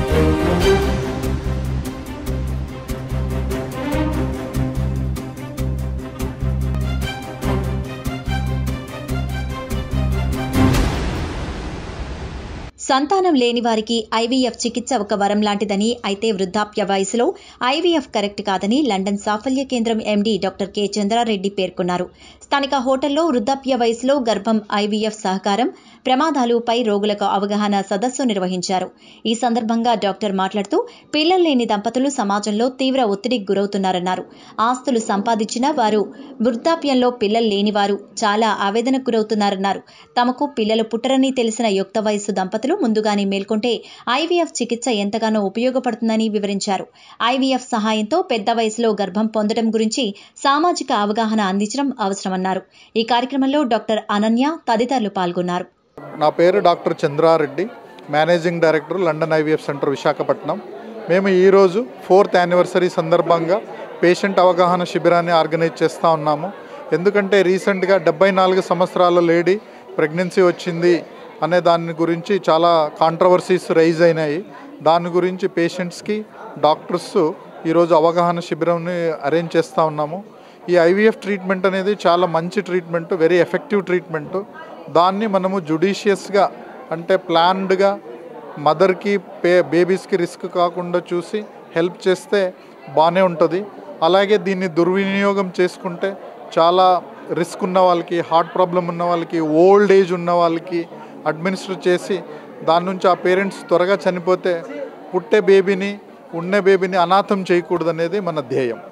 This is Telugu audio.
సంతానం లేని వారికి ఐవీఎఫ్ చికిత్స ఒక వరం లాంటిదని అయితే వృద్ధాప్య వయసులో ఐవీఎఫ్ కరెక్ట్ కాదని లండన్ సాఫల్య కేంద్రం ఎండీ డాక్టర్ కె చంద్రారెడ్డి పేర్కొన్నారు స్థానిక హోటల్లో వృద్ధాప్య వయసులో గర్భం ఐవీఎఫ్ సహకారం ప్రమాదాలుపై రోగులకు అవగాహన సదస్సు నిర్వహించారు ఈ సందర్భంగా డాక్టర్ మాట్లాడుతూ పిల్లలు లేని దంపతులు సమాజంలో తీవ్ర ఒత్తిడికి గురవుతున్నారన్నారు ఆస్తులు సంపాదించిన వారు వృద్ధాప్యంలో పిల్లలు లేనివారు చాలా ఆవేదనకు గురవుతున్నారన్నారు తమకు పిల్లలు పుట్టరని తెలిసిన యుక్త వయసు దంపతులు ముందుగానే మేల్కొంటే ఐవీఎఫ్ చికిత్స ఎంతగానో ఉపయోగపడుతుందని వివరించారు ఐవీఎఫ్ సహాయంతో పెద్ద వయసులో గర్భం పొందడం గురించి సామాజిక అవగాహన అందించడం అవసరమన్నారు ఈ కార్యక్రమంలో డాక్టర్ అనన్య తదితరులు పాల్గొన్నారు నా పేరు doctor Chandra Reddy managing director London IVF centre Visakhapatnam మేము ఈరోజు ఫోర్త్ యానివర్సరీ సందర్భంగా పేషెంట్ అవగాహన శిబిరాన్ని ఆర్గనైజ్ చేస్తూ ఉన్నాము ఎందుకంటే రీసెంట్గా డెబ్బై నాలుగు సంవత్సరాల లేడీ ప్రెగ్నెన్సీ వచ్చింది అనే దాని గురించి చాలా కాంట్రవర్సీస్ రైజ్ అయినాయి దాని గురించి పేషెంట్స్కి డాక్టర్స్ ఈరోజు అవగాహన శిబిరంని అరేంజ్ చేస్తూ ఉన్నాము ఈ ఐవీఎఫ్ ట్రీట్మెంట్ అనేది చాలా మంచి ట్రీట్మెంట్ వెరీ ఎఫెక్టివ్ ట్రీట్మెంట్ దాన్ని మనము జుడిషియస్గా అంటే ప్లాన్డ్గా మదర్కి పే బేబీస్కి రిస్క్ కాకుండా చూసి హెల్ప్ చేస్తే బాగానే ఉంటుంది అలాగే దీన్ని దుర్వినియోగం చేసుకుంటే చాలా రిస్క్ ఉన్న వాళ్ళకి హార్ట్ ప్రాబ్లం ఉన్న వాళ్ళకి ఓల్డ్ ఏజ్ ఉన్న వాళ్ళకి అడ్మినిస్టర్ చేసి దాని నుంచి ఆ పేరెంట్స్ త్వరగా చనిపోతే పుట్టే బేబీని ఉండే బేబీని అనాథం చేయకూడదు అనేది మన ధ్యేయం